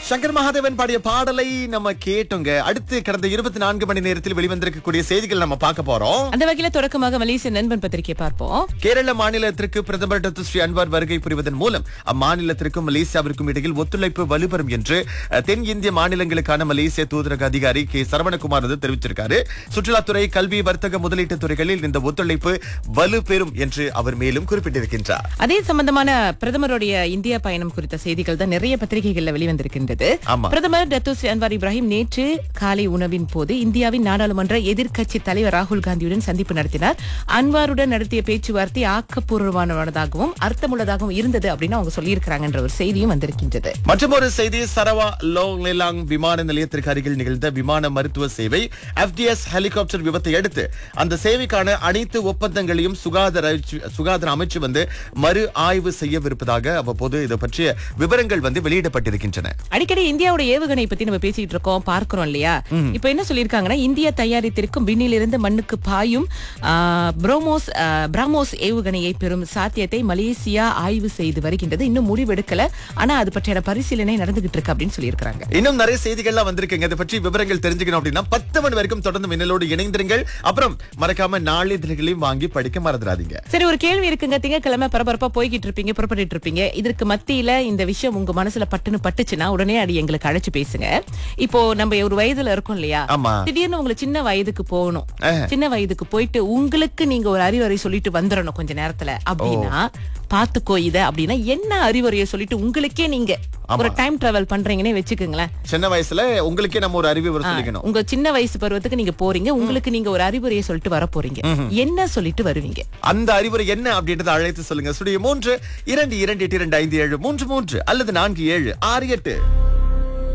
சங்கர் மகாதேவன் பாடிய பாடலை நம்ம கேட்டோங்க அடுத்து கடந்த இருபத்தி நான்கு மணி நேரத்தில் வெளிவந்திருக்கக்கூடிய செய்திகள் நம்ம பார்க்க போறோம் அந்த வகையில தொடக்கமாக மலேசிய நண்பன் பத்திரிகை பார்ப்போம் கேரள மாநிலத்திற்கு பிரதமர் டாக்டர் ஸ்ரீ அன்வார் வருகை புரிவதன் மூலம் அம்மாநிலத்திற்கும் மலேசியாவிற்கும் இடையில் ஒத்துழைப்பு வலுப்பெறும் என்று அஹ், தென் இந்திய மாநிலங்களுக்கான மலேசிய தூதரக அதிகாரி கே சரவணகுமார் வந்து தெரிவிச்சிருக்காரு சுற்றுலாத்துறை கல்வி வர்த்தக முதலீட்டு துறைகளில் இந்த ஒத்துழைப்பு வலுப்பெறும் என்று அவர் மேலும் குறிப்பிட்டிருக்கின்றார் அதே சம்பந்தமான பிரதமருடைய இந்தியா பயணம் குறித்த செய்திகள் தான் நிறைய பத்திரிகைகள்ல வெளிவந்திருக்கின்றது ஆமா. பிரதமர் டத்து ஸ்ரீ அன்வார் இப்ராஹிம் நேற்று காலை உணவின் போது இந்தியாவின் நாடாளுமன்ற எதிர்க்கட்சி தலைவர் ராகுல் காந்தியுடன் சந்திப்பு நடத்தினார் அன்வாருடன் நடத்திய பேச்சுவார்த்தை ஆக்கப்பூர்வமானதாகவும் அர்த்தமுள்ளதாகவும் இருந்தது அப்படின்னு அவங்க சொல்லியிருக்கிறாங்கன்ற ஒரு செய்தியும் வந்திருக்கின்றது மற்றொரு செய்தி சரவா லோங் லிலாங் விமான நிலையத்திற்கு அருகில் நிகழ்ந்த விமான மருத்துவ சேவை எஃப்டிஎஸ் ஹெலிகாப்டர் விபத்தை அடுத்து அந்த சேவைக்கான அனைத்து ஒப்பந்தங்களையும் சுகாதார அமைச்சு- சுகாதார அமைச்சு வந்து மறு ஆய்வு செய்யவிருப்பதாக அவ்வப்போது இது பற்றிய விவரங்கள் வந்து வெளியிடப்பட்டிருக்கின்றன அடிக்கடி இந்தியாவோட ஏவுகணை பத்தி நம்ம பேசிட்டு இருக்கோம் பார்க்கிறோம் இல்லையா இப்ப என்ன சொல்லிருக்காங்கன்னா இந்தியா தயாரித்திருக்கும் விண்ணிலிருந்து மண்ணுக்கு பாயும் ஆ, புரோமோஸ் ஆ, பிராமோஸ் ஏவுகணையை பெறும் சாத்தியத்தை மலேசியா ஆய்வு செய்து வருகின்றது இன்னும் முடிவெடுக்கல ஆனா அது பற்றியான பரிசீலனை நடந்துகிட்டு இருக்கு அப்படின்னு சொல்லியிருக்காங்க இன்னும் நிறைய செய்திகள்லாம் வந்திருக்குங்க இதை பற்றி விவரங்கள் தெரிஞ்சுக்கணும் அப்படின்னா பத்து மணி வரைக்கும் தொடர்ந்து மின்னலோடு இணைந்திருங்கள் அப்புறம் மறக்காம நாளிதழ்களையும் வாங்கி படிக்க மறந்துடாதீங்க சரி ஒரு கேள்வி இருக்குங்க திங்கட்கிழமை பரபரப்பா போய்கிட்டு இருப்பீங்க புறப்பட்டு இருப்பீங்க இதற்கு மத்தியில இந்த விஷயம் உங்க மனசுல பட்டுன்னு பட்டுச்சுன்னா உடனே அடி எங்களுக்கு அழைச்சு பேசுங்க இப்போ நம்ம ஒரு வயதுல இருக்கோம் இல்லையா ஆமா திடீர்னு உங்களை சின்ன வயதுக்கு போகணும் ஆஹ். சின்ன வயதுக்கு போயிட்டு உங்களுக்கு நீங்க ஒரு அறிவுரை சொல்லிட்டு வந்துடணும் கொஞ்ச நேரத்துல அப்படின்னா பாத்துக்கோ இத அப்படின்னா என்ன அறிவுரையை சொல்லிட்டு உங்களுக்கே நீங்க ஒரு டைம் டிராவல் பண்றீங்கன்னே வச்சுக்கோங்களேன் சின்ன வயசுல உங்களுக்கே நம்ம ஒரு அறிவு வர சொல்லிக்கணும் உங்க சின்ன வயசு பருவத்துக்கு நீங்க போறீங்க உங்களுக்கு நீங்க ஒரு அறிவுரையை சொல்லிட்டு வர போறீங்க என்ன சொல்லிட்டு வருவீங்க அந்த அறிவுரை என்ன அப்படின்றத அழைத்து சொல்லுங்க சுடிய மூன்று இரண்டு இரண்டு எட்டு இரண்டு ஐந்து ஏழு மூன்று மூன்று அல்லது நான்கு ஏழு ஆறு எட்டு